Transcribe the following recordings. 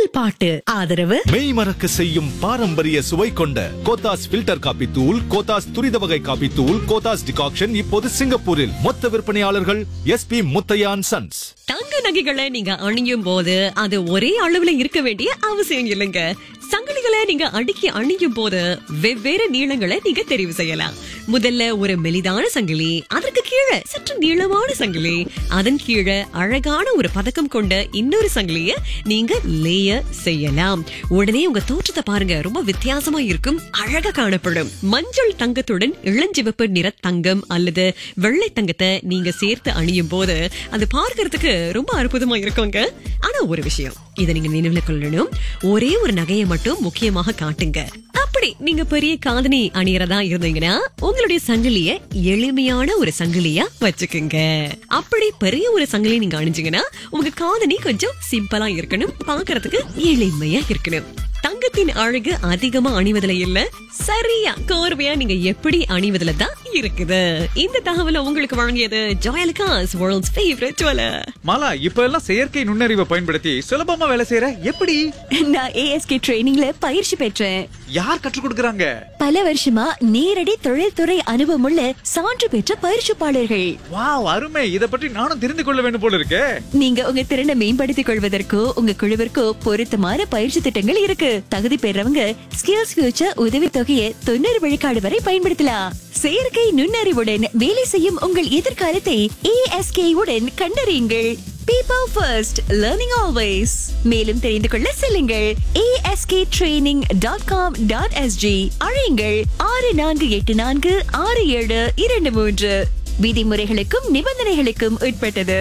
முதல் பாட்டு ஆதரவு மெய் மறக்க செய்யும் பாரம்பரிய சுவை கொண்ட கோத்தாஸ் ஃபில்டர் காபி தூள் கோத்தாஸ் துரித வகை காபி தூள் கோத்தாஸ் டிகாக்ஷன் இப்போது சிங்கப்பூரில் மொத்த விற்பனையாளர்கள் எஸ்பி முத்தையான் சன்ஸ் தங்க நகைகளை நீங்க அணியும் போது அது ஒரே அளவுல இருக்க வேண்டிய அவசியம் இல்லைங்க சங்கிலிகளை நீங்க அடுக்கி அணியும் போது வெவ்வேறு நீளங்களை நீங்க தெரிவு செய்யலாம் முதல்ல ஒரு மெலிதான சங்கிலி அதற்கு கீழே சற்று நீளமான சங்கிலி அதன் கீழே அழகான ஒரு பதக்கம் கொண்ட இன்னொரு சங்கிலிய நீங்க லேயர் செய்யலாம் உடனே உங்க தோற்றத்தை பாருங்க ரொம்ப வித்தியாசமா இருக்கும் அழகா காணப்படும் மஞ்சள் தங்கத்துடன் இளஞ்சிவப்பு நிற தங்கம் அல்லது வெள்ளை தங்கத்தை நீங்க சேர்த்து அணியும் போது அது பார்க்கறதுக்கு ரொம்ப அற்புதமா இருக்குங்க ஆனா ஒரு விஷயம் இதை நீங்க நினைவுல கொள்ளணும் ஒரே ஒரு நகையை மட்டும் முக்கியமாக காட்டுங்க அப்படி நீங்க பெரிய காதணி அணியறதா இருந்தீங்கன்னா உங்களுடைய சங்கிலிய எளிமையான ஒரு சங்கிலியா வச்சுக்குங்க அப்படி பெரிய ஒரு சங்கிலி நீங்க அணிஞ்சீங்கன்னா உங்க காதணி கொஞ்சம் சிம்பிளா இருக்கணும் பார்க்கறதுக்கு எளிமையா இருக்கணும் தங்கத்தின் அழகு அதிகமா அணிவதுல இல்ல சரியா கோர்வையா நீங்க எப்படி அணிவதுல தான் இருக்குது இந்த தகவலை உங்களுக்கு வழங்கியது Joyalukkas world's favourite jeweller Mala இப்ப எல்லாம் செயற்கை நுண்ணறிவை பயன்படுத்தி சுலபமா வேலை செய்யற எப்படி நான் ஏஎஸ்கே ட்ரைனிங்ல பயிற்சி பெற்றேன் யார் கற்றுக் கொடுக்கறாங்க பல வருஷமா நேரடி தொழில்துறை அனுபவமுள்ள சான்று பெற்ற பயிற்சிப்பாளர்கள் வாவ் அருமை இத பற்றி நானும் தெரிந்து கொள்ள வேண்டும் போல இருக்கே நீங்க உங்க திறனை மேம்படுத்திக் கொள்வதற்கோ உங்க குழுவிற்கோ பொருத்தமான பயிற்சி திட்டங்கள் இருக்கு தகுதி பெறவங்க ஸ்கில்ஸ் ஃபியூச்சர் உதவி தொகையை தொண்ணூறு விழுக்காடு வரை பயன்படுத்தலாம் செயற்கை நுண்ணறிவுடன் வேலை செய்யும் உங்கள் எதிர்காலத்தை ஏஎஸ்கே உடன் கண்டறியுங்கள் பீப்பிள் ஃபர்ஸ்ட் லேர்னிங் ஆல்வேஸ் மேலும் தெரிந்து கொள்ள செல்லுங்கள் ASK training dot com dot SG அழையுங்கள் ஆறு நான்கு எட்டு நான்கு ஆறு ஏழு இரண்டு மூன்று விதிமுறைகளுக்கும் நிபந்தனைகளுக்கும் உட்பட்டது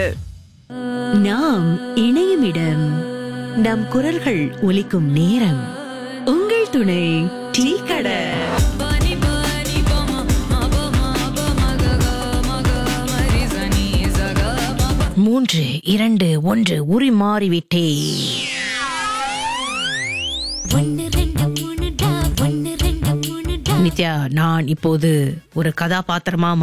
நாம் இணையும் இடம் நம் குரல்கள் ஒலிக்கும் நேரம் உங்கள் துணை டீ கடை மூன்று இரண்டு ஒன்று உரி மாறிவிட்டே நித்யா நான் இப்போது ஒரு கதாபாத்திரமா